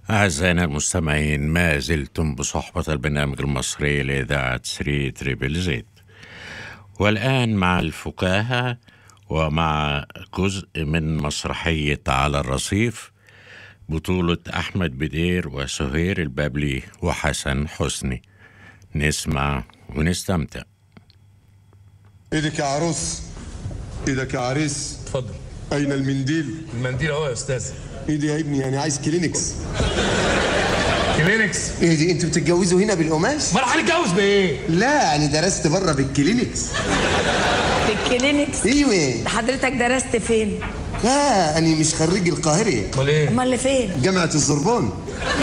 أعزائنا المستمعين ما زلتم بصحبة البرنامج المصري لإذاعة 3 تريبل زيت والآن مع الفكاهة ومع جزء من مسرحية على الرصيف بطولة أحمد بدير وسهير البابلي وحسن حسني نسمع ونستمتع ايدك يا عروس ايدك يا عريس اتفضل اين المنديل المنديل اهو يا استاذ ايدي يا ابني يعني عايز كلينكس كلينكس ايه دي انتوا بتتجوزوا هنا بالقماش؟ ما راح هنتجوز بايه؟ لا انا درست بره بالكلينكس في الكلينكس ايوه حضرتك درست فين؟ لا انا مش خريج القاهره امال ايه؟ امال اللي فين؟ جامعه الزربون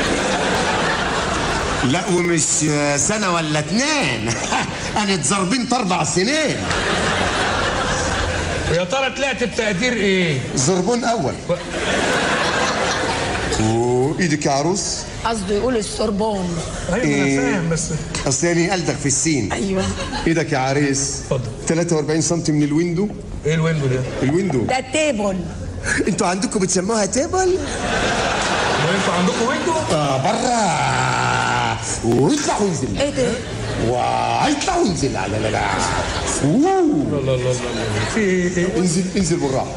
لا ومش سنه ولا اتنين انا اتزربنت اربع سنين ويا ترى طلعت بتقدير ايه؟ زربون اول وايدك يا عروس قصده يقول السوربون ايوه إيه. انا فاهم بس اصل يعني الدغ في السين ايوه ايدك يا عريس اتفضل 43 سم من الويندو ايه الويندو ده؟ الويندو ده تيبل انتوا عندكم بتسموها تيبل هو انتوا عندكم ويندو؟ آه بره ويطلع وينزل ايه ده؟ ويطلع وينزل لا لا لا أوه. لا لا لا لا في ايه؟ انزل انزل بالراحه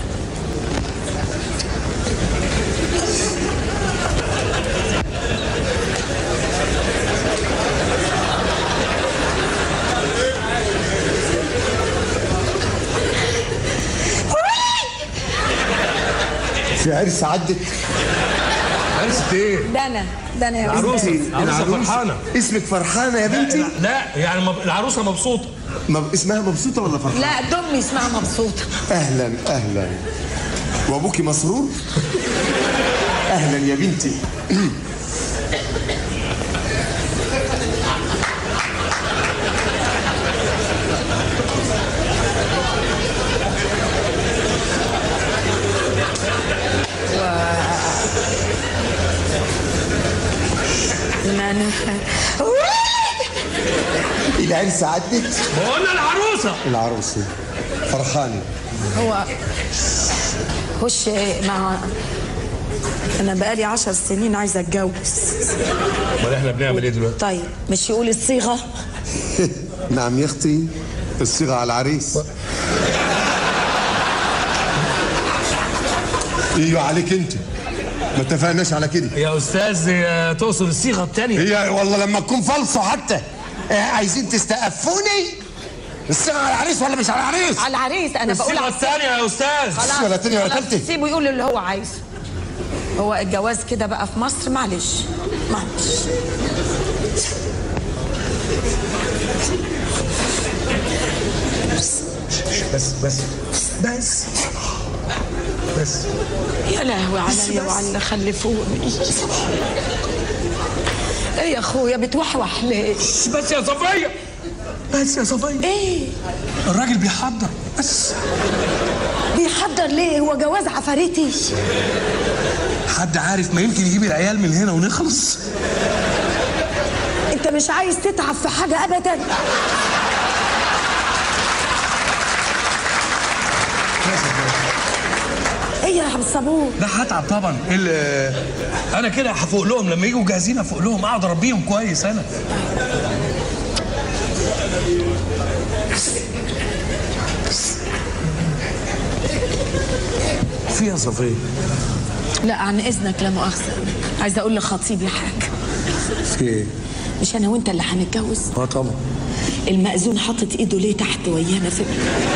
في عرس عدت عرست ايه؟ ده انا ده انا يا العروسه أستاذ. العروسه فرحانه اسمك فرحانه يا بنتي لا يعني مب... العروسه مبسوطه مب... اسمها مبسوطه ولا فرحانه لا دمي اسمها مبسوطه اهلا اهلا وابوكي مسرور اهلا يا بنتي ما انا العرس عدت قلنا العروسه العروسه فرحانه هو خش مع انا بقالي عشر سنين عايزه اتجوز امال احنا بنعمل ايه دلوقتي؟ طيب مش يقول الصيغه نعم يا اختي الصيغه على العريس ايوه عليك انت ما اتفقناش على كده يا استاذ آه، تقصد الصيغه الثانيه هي والله لما تكون فالصو حتى آه، عايزين تستقفوني الصيغه على العريس ولا مش على العريس على العريس انا بقول الصيغه على الثانيه يا استاذ خلاص ولا تاني ولا خلاص، تالتة. سيبه يقول اللي هو عايزه هو الجواز كده بقى في مصر معلش معلش بس بس بس بس يا لهوي عليا وعلى اللي خلفوني ايه يا اخويا بتوحوح ليه بس يا صفيه بس يا صفيه ايه الراجل بيحضر بس بيحضر ليه هو جواز عفاريتي حد عارف ما يمكن يجيب العيال من هنا ونخلص انت مش عايز تتعب في حاجه ابدا ايه يا عبد الصبور لا هتعب طبعا ال- انا كده هفوق لهم لما يجوا جاهزين هفوق لهم اقعد اربيهم كويس انا في يا صفيه لا عن اذنك لا مؤاخذه عايزه اقول لخطيبي حاجه في ايه؟ مش انا وانت اللي هنتجوز اه طبعا المأذون حاطط ايده ليه تحت ويانا في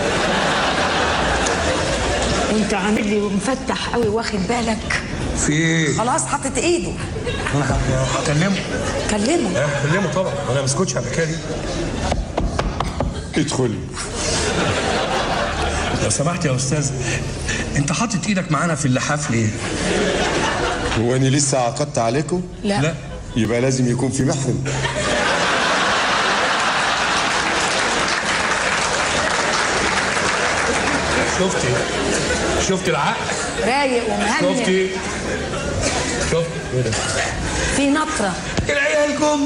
وانت عامل لي مفتح قوي واخد بالك في ايه؟ خلاص حاطط ايده انا ه- هكلمه كلمه هكلمه طبعا انا ما اسكتش على الحكايه دي ادخل لو سمحت يا استاذ انت حاطط ايدك معانا في اللحاف ليه؟ هو انا لسه عقدت عليكم لا, لا يبقى لازم يكون في محرم شفتي شفتي العقل رايق ومهني شفتي شفتي ايه ده؟ في نطره العيال جم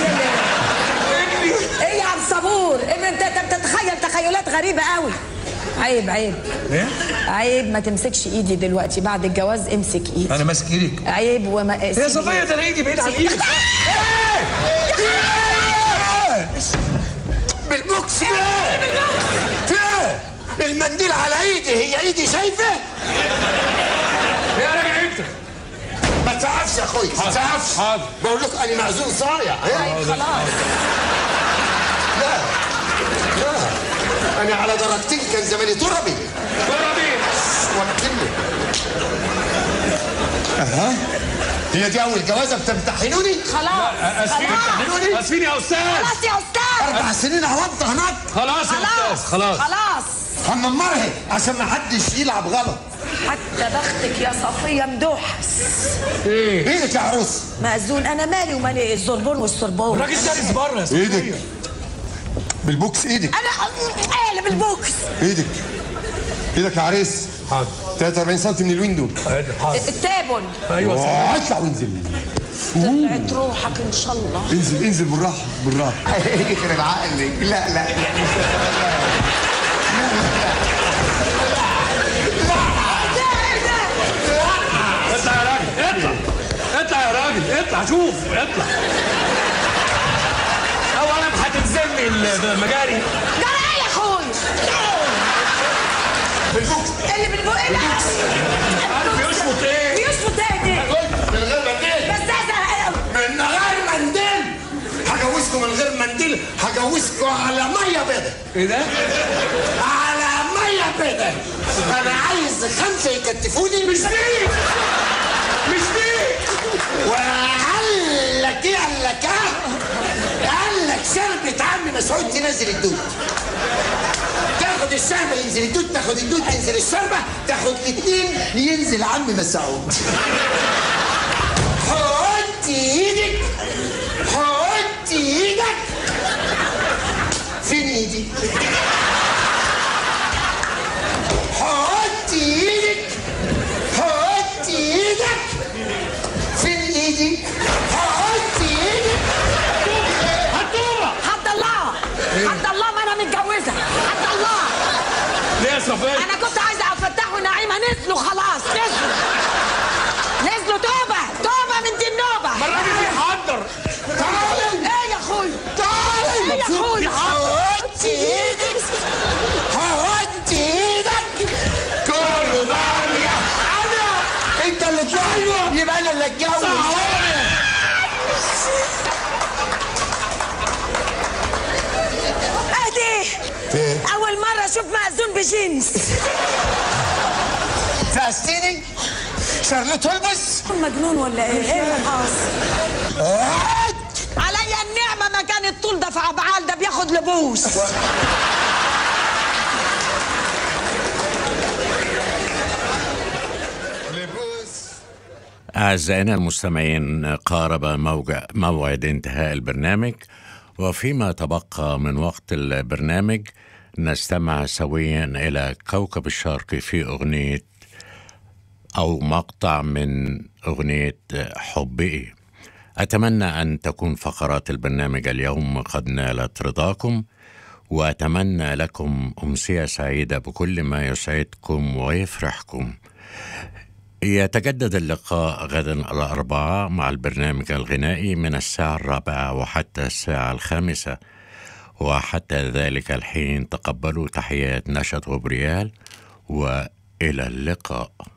ايه يا عبد الصبور إيه انت انت بتتخيل تخيلات غريبه قوي عيب عيب ايه عيب ما تمسكش ايدي دلوقتي بعد الجواز امسك ايدي انا ماسك ايدك عيب وما يا صفيه ده انا ايدي بعيد عن ايدك بالبوكس في ايه؟ في ايه؟ المنديل على ايدي هي ايدي شايفه؟ يا راجل انت ما تزعفش يا اخوي ما تزعفش حاضر. بقول لكم انا معزول صايع إيه؟ خلاص لا لا انا على درجتين كان زماني تربي ضربين وكلني اها هي دي اول جوازه بتمتحنوني خلاص اسفين خلاص اسفين يا استاذ خلاص يا استاذ اربع سنين عوضت هناك خلاص يا خلاص استاذ خلاص خلاص هممرها عشان ما حدش يلعب غلط حتى بختك يا صفية مدوحس ايدك يا عروس مأذون أنا مالي ومالي الزربون والسربون الراجل دارس بره يا ايدك صفيه بالبوكس ايدك أنا قالب البوكس ايدك ايدك يا عريس حاضر 43 سم من الويندو حاضر التابن ايوه صح. آه، اطلع وانزل طلعت روحك إن شاء الله انزل انزل بالراحه بالراحه يخرب عقلك لا لا اطلع يا راجل اطلع اطلع يا راجل اطلع شوف اطلع اولا هتنزلني المجاري جرى إيه يا أخوي بالبوكس اللي بالبوك إيه ده؟ عارف يشفط ايه بيشفط إيه دي من غير منديل بس ده زهق من غير منديل هجوزكم من غير منديل هجوزكم على ميه بيضاء ايه ده على ميه بيضاء انا عايز خمسه يكتفوني مش بيك مش دي وقال لك ايه قال لك اه قال لك شربة عم مسعود تنزل الدود تاخد الشربة ينزل الدود تاخد الدود تنزل الشربة تاخد الاثنين ينزل عم مسعود حط ايدك حط ايدك فين ايدي حط ايدك حط ايدك فين ايدي حط ايدك هتوبه حد الله حد الله ما أنا متجوزة حد الله ليه يا صفيه أنا كنت عايزة أفتح ونعيمة نزلوا خلاص نزلوا نزلوا توبة توبة من دي النوبة ما الراجل بيحضر تعالي إيه يا أخوي تعالي إيه يا أخوي حط ايدك حط ايدك كله ضايع انا انت اللي تلاقي يبقى انا اللي اتجوز اهدي اول مره اشوف مأذون بجينز فاستيني شارلوت هولمز مجنون ولا ايه ايه اللي حاصل عليا النعمه ما كان الطول ده في عبعال ده بياخد لبوس أعزائنا المستمعين قارب موجع موعد انتهاء البرنامج وفيما تبقى من وقت البرنامج نستمع سويا إلى كوكب الشرق في أغنية أو مقطع من أغنية حبي أتمنى أن تكون فقرات البرنامج اليوم قد نالت رضاكم وأتمنى لكم أمسية سعيدة بكل ما يسعدكم ويفرحكم يتجدد اللقاء غدا الأربعاء مع البرنامج الغنائي من الساعة الرابعة وحتى الساعة الخامسة وحتى ذلك الحين تقبلوا تحيات نشط وبريال وإلى اللقاء